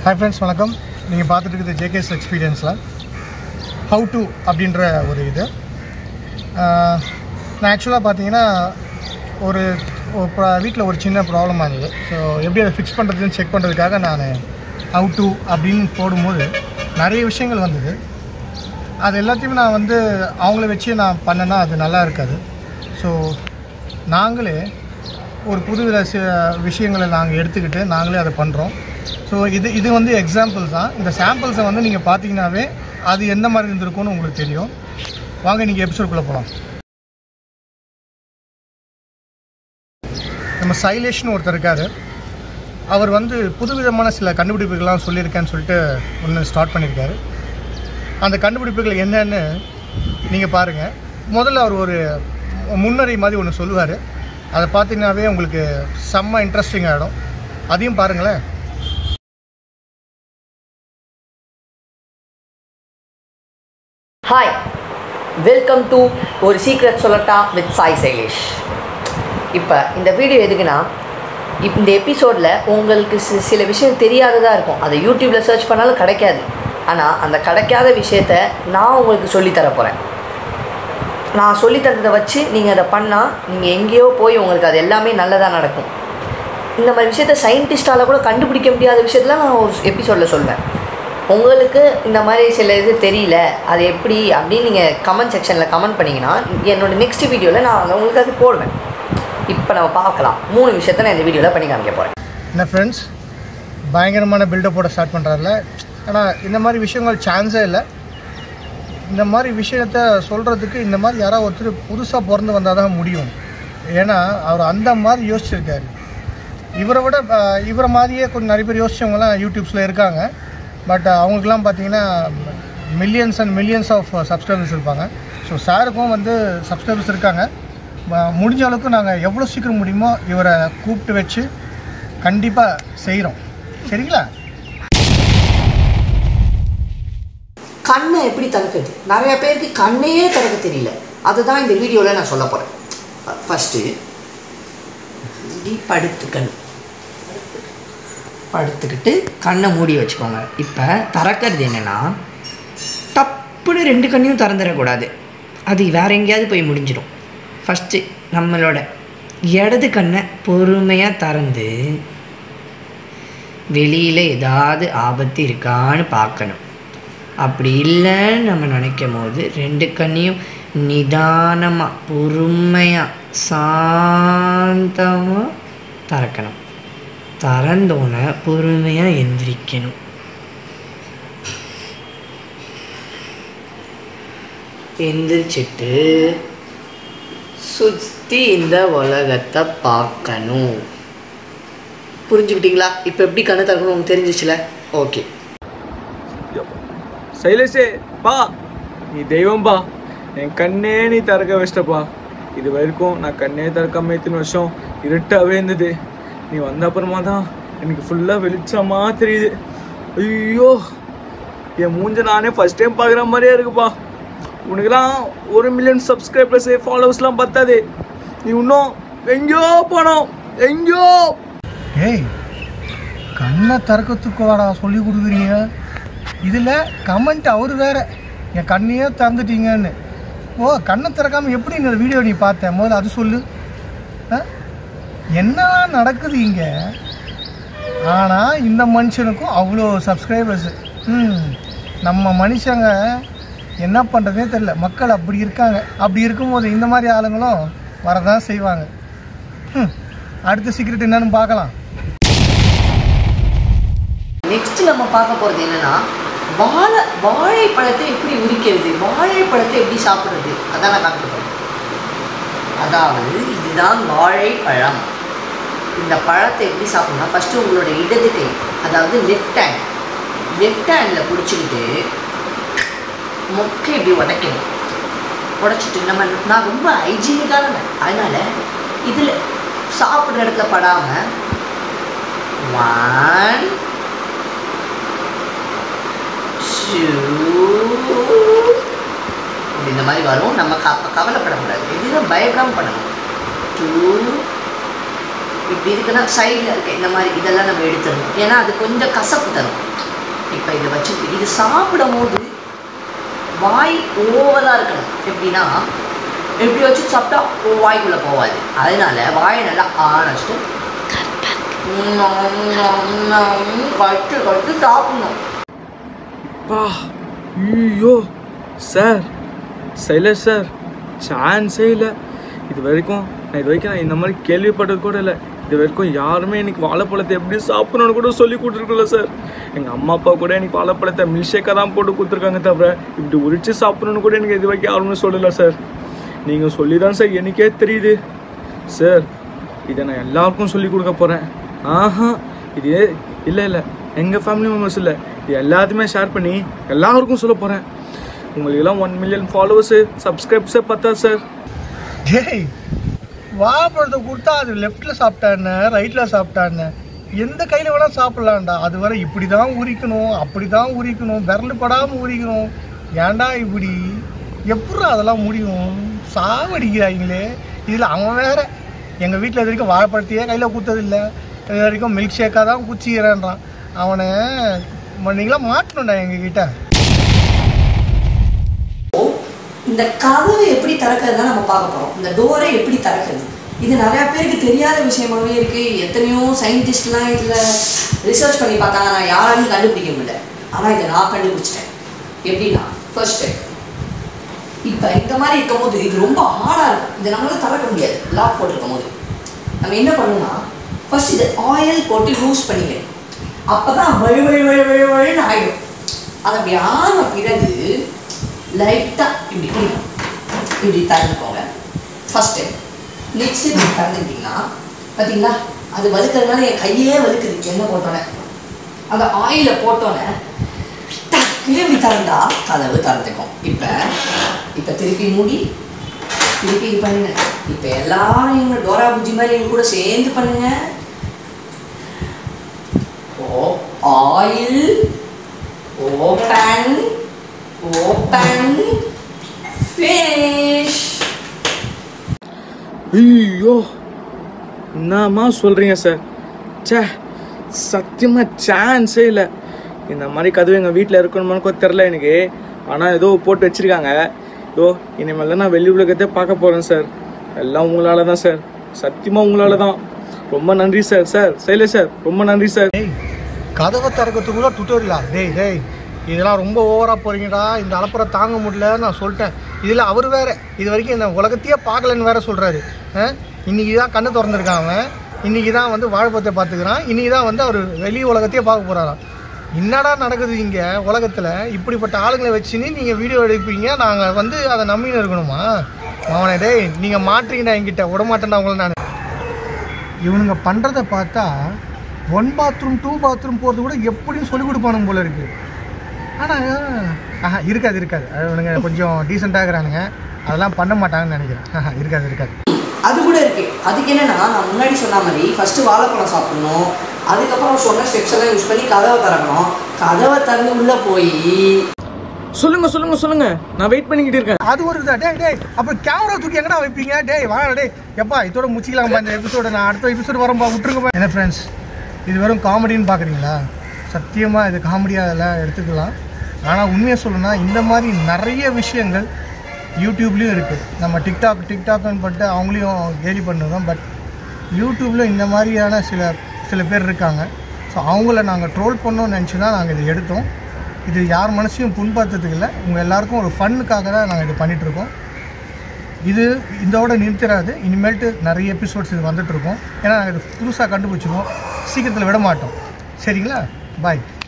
Hi friends வணக்கம் நீங்கள் பார்த்துட்டு இருக்குது ஜேகேஎஸ் எக்ஸ்பீரியன்ஸில் ஹவு டு அப்படின்ற ஒரு இது ஆஹ், நான் ஆக்சுவலாக பார்த்தீங்கன்னா ஒரு வீட்டில் ஒரு சின்ன ப்ராப்ளமாக இருந்தது ஸோ எப்படி அதை ஃபிக்ஸ் பண்ணுறதுன்னு செக் பண்ணுறதுக்காக நான் ஹவு டு அப்படின்னு போடும்போது நிறைய விஷயங்கள் வந்தது அது எல்லாத்தையும் நான் வந்து அவங்கள வச்சு நான் பண்ணேன்னா அது நல்லா இருக்காது ஸோ நாங்களே ஒரு புதுவித சி விஷயங்களை நாங்கள் எடுத்துக்கிட்டு நாங்களே அதை பண்ணுறோம் ஸோ இது இது வந்து எக்ஸாம்பிள் தான் இந்த சாம்பிள்ஸை வந்து நீங்கள் பார்த்தீங்கன்னாவே அது எந்த மாதிரி இருந்திருக்கும்னு உங்களுக்கு தெரியும் வாங்க நீங்கள் எபிசோடுக்குள்ளே போகலாம் நம்ம சைலேஷ்னு ஒருத்தர் இருக்கார் அவர் வந்து புதுவிதமான சில கண்டுபிடிப்புகள்லாம் சொல்லியிருக்கேன்னு சொல்லிட்டு ஒன்று ஸ்டார்ட் பண்ணியிருக்காரு அந்த கண்டுபிடிப்புகள் என்னன்னு நீங்கள் பாருங்கள் முதல்ல அவர் ஒரு முன்னறி மாதிரி ஒன்று சொல்லுவார் அதை பார்த்தீங்கன்னாவே உங்களுக்கு செம்ம இன்ட்ரெஸ்டிங் ஆகிடும் அதையும் பாருங்களேன் ஹாய் வெல்கம் டு ஒரு சீக்ரெட் சொல்லட்டா வித் சாய் சைலேஷ் இப்போ இந்த வீடியோ எதுக்குன்னா இப்ப இந்த எபிசோடில் உங்களுக்கு சி- சில விஷயம் தெரியாததாக இருக்கும் அதை யூடியூப்பில் சர்ச் பண்ணாலும் கிடைக்காது ஆனால் அந்த கிடைக்காத விஷயத்த நான் உங்களுக்கு சொல்லித்தர போகிறேன் நான் சொல்லித்தரதை வச்சு நீங்கள் அதை பண்ணால் நீங்கள் எங்கேயோ போய் உங்களுக்கு அது எல்லாமே நல்லதாக நடக்கும் இந்த மாதிரி விஷயத்த சயின்டிஸ்டால் கூட கண்டுபிடிக்க முடியாத விஷயத்தெலாம் நான் ஒரு எபிசோடில் சொல்வேன் உங்களுக்கு இந்த மாதிரி சில இது தெரியல அது எப்படி அப்படின்னு நீங்கள் கமெண்ட் செக்ஷனில் கமெண்ட் பண்ணிங்கன்னா என்னோட நெக்ஸ்ட் வீடியோவில் நான் அதை உங்களுக்கு அது போடுவேன் இப்போ நம்ம பார்க்கலாம் மூணு விஷயத்த நான் இந்த வீடியோவில் பண்ணி காமிக்க போகிறேன் என்ன ஃப்ரெண்ட்ஸ் பயங்கரமான பில்டப்போட ஸ்டார்ட் பண்ணுறாருல ஆனால் இந்த மாதிரி விஷயங்கள் சான்ஸே இல்லை இந்த மாதிரி விஷயத்த சொல்கிறதுக்கு இந்த மாதிரி யாராவது ஒருத்தர் புதுசாக பிறந்து வந்தால் தான் முடியும் ஏன்னா அவர் அந்த மாதிரி யோசிச்சிருக்காரு இவரை விட அஹ், இவரை மாதிரியே கொஞ்சம் நிறைய பேர் யோசிச்சவங்கலாம் யூடியூப்ஸில் இருக்காங்க பட் அவங்களுக்குலாம் பார்த்தீங்கன்னா millions and millions of subscribers இருப்பாங்க ஸோ சாருக்கும் வந்து சப்ஸ்கிரைபர்ஸ் இருக்காங்க ம- முடிஞ்ச அளவுக்கு நாங்கள் எவ்வளோ சீக்கிரம் முடியுமோ இவரை கூப்பிட்டு வச்சு கண்டிப்பாக செய்கிறோம் சரிங்களா கண்ணை எப்படி திறக்குது நிறைய பேருக்கு கண்ணையே திறக்க தெரியல அதுதான் இந்த வீடியோவில் நான் சொல்ல போகிறேன் ஃபஸ்ட்டு இப்படி படுத்துக்கணும் படுத்துக்கிட்டு கண்ணை மூடி வச்சுக்கோங்க இப்போ திறக்கிறது என்னென்னா டப்புன்னு ரெண்டு கண்ணையும் திறந்துடக்கூடாது அது வேற எங்கேயாவது போய் முடிஞ்சிடும் ஃபஸ்ட்டு நம்மளோட இடது கண்ணை பொறுமையாக திறந்து வெளியில் ஏதாவது ஆபத்து இருக்கான்னு பார்க்கணும் அப்படி இல்லைன்னு நம்ம நினைக்கும் போது ரெண்டு கண்ணையும் நிதானமாக பொறுமையாக சாந்தமாக திறக்கணும் திறந்தோன்னே பொறுமையாக எந்திரிக்கணும் எந்திரிச்சிட்டு சுற்றி இந்த உலகத்தை பார்க்கணும் புரிஞ்சுக்கிட்டீங்களா இப்போ எப்படி கண்ணை திறக்கணும் உங்களுக்கு தெரிஞ்சிச்சுல ஓகே శైలేషే బా నీ దైవం బా என் கண்ணே நீ திறக்க வச்சிட்டப்பா இது வரைக்கும் நான் கண்ணே திறக்காம இத்தனை வருஷம் இருட்டாவே இருந்தது நீ வந்த அப்புறமா தான் எனக்கு ஃபுல்லாக வெளிச்சமா தெரியுது ஐயோ என் மூஞ்ச நானே ஃபர்ஸ்ட் டைம் பார்க்குற மாதிரியே இருக்குப்பா உனக்குலாம் ஒரு மில்லியன் சப்ஸ்கிரைபர்ஸ் ஃபாலோவர்ஸ்லாம் பத்தாது நீ இன்னும் எங்கேயோ போனோம் எங்கேயோ ஏய் கண்ணை திறக்கிறதுக்கு வாடா சொல்லி கொடுக்குறீங்க இதில் கமெண்ட் அவர் வேற என் கண்ணையே திறந்துட்டீங்கன்னு ஓ கண்ணை திறக்காம எப்படி இந்த வீடியோ நீ பார்த்த முதல்ல அது சொல்லு ஆ? என்னலாம் நடக்குது இங்கே ஆனால் இந்த மனுஷனுக்கும் அவ்வளோ சப்ஸ்கிரைபர்ஸ் ம் நம்ம மனுஷங்க என்ன பண்ணுறதே தெரில மக்கள் அப்படி இருக்காங்க அப்படி இருக்கும்போது இந்த மாதிரி ஆளுங்களும் வரதான் செய்வாங்க ம் அடுத்த சீக்ரெட் என்னன்னு பார்க்கலாம் நெக்ஸ்ட் நம்ம பார்க்க போகிறது என்னன்னா வாழை வாழைப்பழத்தை எப்படி உரிக்கிறது வாழைப்பழத்தை எப்படி சாப்பிடுறது அதான் நான் காமிக்க போறேன் அதாவது இதுதான் வாழைப்பழம் இந்த பழத்தை எப்படி சாப்பிடணும்னா ஃபஸ்ட்டு உங்களோட இடது கை அதாவது லெஃப்ட் ஹேண்ட் லெஃப்ட் ஹேண்டில் பிடிச்சிக்கிட்டு மொக்கை இப்படி உடைக்கணும் உடைச்சிட்டு நம்ம நான் ரொம்ப ஹைஜீனிக்கான அதனால் இதில் சாப்பிட்ற இடத்துல படாமல் ஒன் அப்படி இந்த மாதிரி வரும் நம்ம க கவலைப்படக்கூடாது எதுவும் பயப்படாமல் பண்ணணும் டூ இப்படி இருக்குன்னா சைடில் இருக்க இந்த மாதிரி இதெல்லாம் நம்ம எடுத்துடணும் ஏன்னா அது கொஞ்சம் கசப்பு தரும் இப்போ இதை வச்சு இது சாப்பிடும் போது வாய் ஓவலாக இருக்கணும் எப்படின்னா எப்படி வச்சு சாப்பிட்டா வாய்க்குள்ளே போகாது அதனால வாயை நல்லா ஆரம்பிச்சுட்டு கட்டு கட்டு சாப்பிடணும் பா ஐயோ சார் சைலேஷ் சார் சான்ஸே இல்லை இது வரைக்கும் நான் இது வரைக்கும் நான் இந்த மாதிரி கேள்விப்பட்டது கூட இல்லை இது வரைக்கும் யாருமே எனக்கு வாழைப்பழத்தை எப்படி சாப்பிடணும்னு கூட சொல்லி கொடுத்துருக்கல சார் எங்கள் அம்மா அப்பா கூட எனக்கு வாழைப்பழத்தை மில்க் ஷேக்காக தான் போட்டு கொடுத்துருக்காங்க தவிர இப்படி உரிச்சு சாப்பிடணும்னு கூட எனக்கு இது வரைக்கும் யாருமே சொல்லலை சார் நீங்கள் சொல்லி தான் சார் எனக்கே தெரியுது சார் இதை நான் எல்லாருக்கும் சொல்லி கொடுக்க போகிறேன் ஆஹா இது இல்லை இல்லை எங்கள் ஃபேமிலி மெம்பர்ஸ் இல்லை இது எல்லாத்தையுமே ஷேர் பண்ணி எல்லாருக்கும் சொல்ல போகிறேன் உங்களுக்கெல்லாம் ஒன் மில்லியன் ஃபாலோவர்ஸு சப்ஸ்கிரைப்ஸே பார்த்தா சார் டேய் வாழைப்பழத்தை கொடுத்தா அது லெஃப்டில் சாப்பிட்டான்னு ரைட்டில் சாப்பிட்டான்னு எந்த கையில் வேணால் சாப்பிட்லாம்டா அது வரை இப்படி தான் உரிக்கணும் அப்படி தான் உரிக்கணும் விரல் படாமல் உரிக்கணும் ஏன்டா இப்படி எப்படி அதெல்லாம் முடியும் சாவடிக்கிறாங்களே இதில் அவன் வேற எங்கள் வீட்டில் இது வரைக்கும் வாழைப்பழத்தையே கையில் குத்ததில்லை இது வரைக்கும் மில்க் ஷேக்காக தான் குச்சிக்கிறேன்றான் அவனை நீங்களாம் மாட்டணும்டா எங்ககிட்ட இந்த கதவை எப்படி திறக்கிறதுனா நம்ம பார்க்க போகிறோம் இந்த டோரை எப்படி திறக்கிறது இது நிறையா பேருக்கு தெரியாத விஷயமாவே இருக்குது எத்தனையோ சயின்டிஸ்ட்லாம் இதில் ரிசர்ச் பண்ணி பார்த்தாங்க நான் யாராலையும் கண்டுபிடிக்க முடியல ஆனால் இதை நான் கண்டுபிடிச்சிட்டேன் எப்படின்னா ஃபர்ஸ்ட் ஸ்டெப் இப்போ இந்த மாதிரி இருக்கும்போது இது ரொம்ப ஹார்டாக இருக்கும் இதை நம்மளால திறக்க முடியாது லாக் போட்டிருக்கும் போது நம்ம என்ன பண்ணணும்னா ஃபர்ஸ்ட் இதை ஆயில் போட்டு லூஸ் பண்ணிக்கணும் அப்போ தான் வழி வழி வழி வழி வழின்னு ஆகிடும் அது அப்படி ஆன பிறகு லைட்டாக இப்படி இப்படி இப்படி திறந்துக்கோங்க ஃபர்ஸ்ட் டைம் நெக்ஸ்ட் இப்படி திறந்துக்கிட்டிங்கன்னா பார்த்தீங்களா அது வலுக்கிறதுனால என் கையே வலுக்குது எண்ணெய் போட்டோன்னே அந்த ஆயிலை போட்டோன்னே டக்குனு இப்படி திறந்தா கதவு திறந்துக்கும் இப்போ இப்போ திருப்பி மூடி திருப்பி இது பண்ணுங்க இப்போ எல்லாரும் எங்க டோரா புஜி மாதிரி எங்க கூட சேர்ந்து பண்ணுங்க oh oil open open finish ஐயோ என்னம்மா சொல்கிறீங்க சார் ச்சே சத்தியமாக சான்ஸே இல்லை இந்த மாதிரி கதவு எங்கள் வீட்டில் இருக்கணுமான்னு கூட தெரில எனக்கு ஆனால் ஏதோ போட்டு வச்சுருக்காங்க ஏதோ இனிமேல் தான் நான் வெளி உலகத்தை பார்க்க போகிறேன் சார் எல்லாம் உங்களால தான் சார் சத்தியமாக உங்களால தான் ரொம்ப நன்றி சார் சார் சைலேஷ் சார் ரொம்ப நன்றி சார் டேய் கதவை திறக்கிறதுக்குள்ள டுட்டோரியலா டேய் டேய் இதெல்லாம் ரொம்ப ஓவராக போறீங்கடா இந்த அலப்பறை தாங்க முடியல நான் சொல்லிட்டேன் இதில் அவர் வேற இது வரைக்கும் இந்த உலகத்தையே பார்க்கலன்னு வேற சொல்கிறாரு இன்னைக்கு தான் கண்ணு திறந்துருக்கான் அவன் இன்னைக்கு தான் வந்து வாழைப்பத்தை பார்த்துக்கிறான் இன்னைக்கு தான் வந்து அவர் வெளி உலகத்தையே பார்க்க போகிறாராம் என்னடா நடக்குது இங்கே உலகத்தில் இப்படிப்பட்ட ஆளுங்களை வச்சுன்னு நீங்கள் வீடியோ எடுப்பீங்க நாங்கள் வந்து அதை நம்பின்னு இருக்கணுமா அவனை டேய் நீங்கள் மாட்டுறீங்கடா என்கிட்ட விடமாட்டேன்டா உங்களை நான் இவனுங்க பண்ணுறத பார்த்தா ஒன் பாத்ரூம் டூ பாத்ரூம் போகிறது கூட எப்படியும் சொல்லிக் கொடுப்பானுங்க போல இருக்கு ஆனால் ஆஹா இருக்காது இருக்காது அது இவனுங்க கொஞ்சம் டீசெண்டாக இருக்கிறானுங்க அதெல்லாம் பண்ண மாட்டாங்கன்னு நினைக்கிறேன் ஆஹா இருக்காது இருக்காது அது கூட இருக்கு அதுக்கு என்னன்னா நான் முன்னாடி சொன்ன மாதிரி ஃபர்ஸ்ட் வாழைப்பழம் சாப்பிடணும் அதுக்கப்புறம் சொன்ன ஸ்டெப்ஸ் எல்லாம் யூஸ் பண்ணி கதவை திறக்கணும் கதவை திறந்து உள்ள போய் சொல்லுங்க சொல்லுங்க சொல்லுங்க நான் வெயிட் பண்ணிக்கிட்டு இருக்கேன் அது ஒரு இதா டேய் டேய் அப்போ கேமரா தூக்கி எங்கடா வைப்பீங்க டேய் வாடா டேய் எப்பா இதோட முச்சிக்கலாம்ப்பா இந்த எபிசோட நான் அடுத்த எபிசோடு வரம்பா விட்டுருங்கப்பா என்ன ஃப்ரெண்ட்ஸ் இது வெறும் காமெடின்னு பார்க்குறீங்களா சத்தியமாக இது காமெடியாக அதெல்லாம் எடுத்துக்கலாம் ஆனால் உண்மையை சொல்லணும்னா இந்த மாதிரி நிறைய விஷயங்கள் யூடியூப்லேயும் இருக்குது நம்ம டிக்டாக் டிக்டாக்னு பண்ணிட்டு அவங்களையும் கேலி பண்ணுறோம் பட் யூடியூப்பில் இந்த மாதிரியான சில சில பேர் இருக்காங்க ஸோ அவங்கள நாங்கள் ட்ரோல் பண்ணோம்னு நினச்சி தான் நாங்கள் இதை எடுத்தோம் இது யார் மனசையும் புண்படுத்துறதுக்கு இல்லை உங்கள் எல்லாருக்கும் ஒரு ஃபன்னுக்காக தான் நாங்கள் இது பண்ணிகிட்ருக்கோம் இது இதோட நிறுத்திடாது இனிமேல்ட்டு நிறைய எபிசோட்ஸ் இது வந்துட்டுருக்கோம் ஏன்னா நாங்கள் இது புதுசாக கண்டுபிடிச்சிருக்கோம் சீக்கிரத்தில் விட மாட்டோம் சரிங்களா பாய்